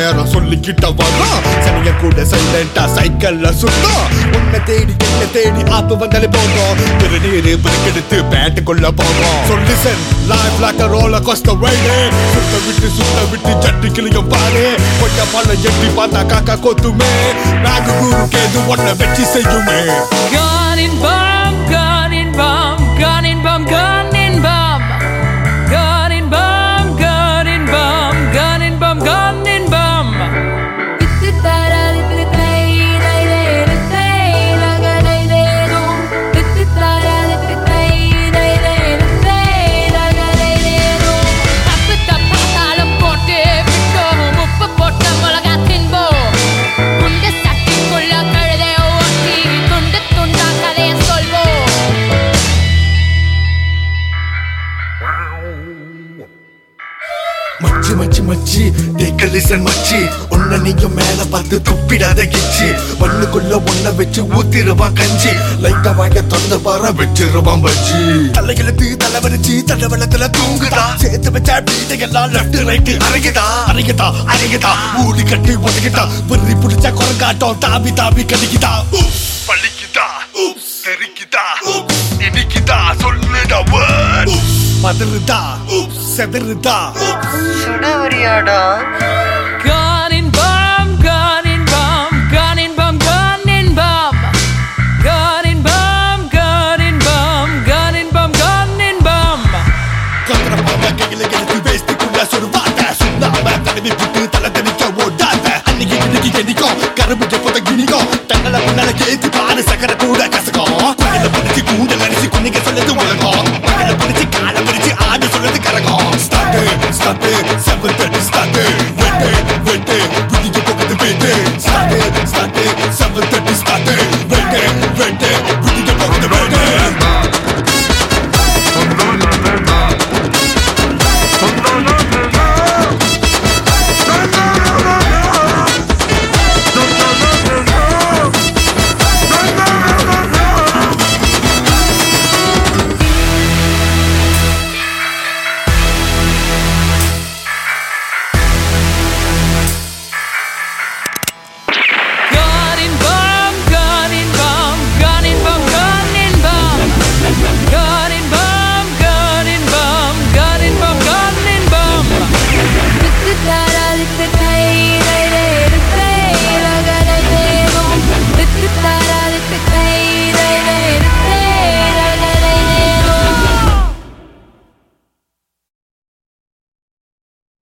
நேரம் சொல்லிக்கிட்ட வரோம் சனிய கூட சைலண்டா சைக்கிள்ல சுத்தம் உன்னை தேடி என்ன தேடி ஆப்பு வந்தாலே போதும் திருநீரு பிரிக்கெடுத்து பேட்டுக்குள்ள போவோம் சொல்லி சென் life like a roller coaster ride சுத்த விட்டு சுத்த விட்டு சட்டி கிளியும் பாரு கொஞ்சம் பல எட்டி பார்த்தா காக்கா கொத்துமே நாகு குரு கேது ஒன்ன வெற்றி செய்யுமே Gun in bomb, gun in bomb, gun in bomb, gun in bomb. Gun in bomb, gun in bomb, gun in bomb, gun in bomb. தப்பு தப்பா தாளம் போட்டு விட்டோம் உப்பு போட்ட மிளகா தின்போம் குண்டு சட்டிக்குள்ள கழுதைய ஓட்டி துண்டு துண்டா கதைய சொல்வோம் மச்சி மச்சி மச்சி டேக்க லிசன் மச்சி உன்ன நீங்க மேல பார்த்து துப்பிடாத கிச்சி பண்ணுக்குள்ள ஒன்ன வச்சு ஊத்திருவான் கஞ்சி லைட்டா வாங்க தொந்த பாற வச்சிருவான் பச்சி தலையெழுத்து தலைவரிச்சு தடவளத்துல தூங்குதா சேர்த்து வச்ச வீட்டையெல்லாம் லெஃப்ட் ரைட்டு அரைக்குதா அரைக்குதா அரைக்குதா ஊடி கட்டி ஒதுக்கிட்டா வெறி பிடிச்ச குரங்காட்டம் தாவி தாவி கடிக்குதா உப், பலிக்குதா உப், தெரிக்குதா உப், இனிக்குதா சொல்லுடா word. உப், பதறுதா உப், செதறுதா உப், சுட வரியாடா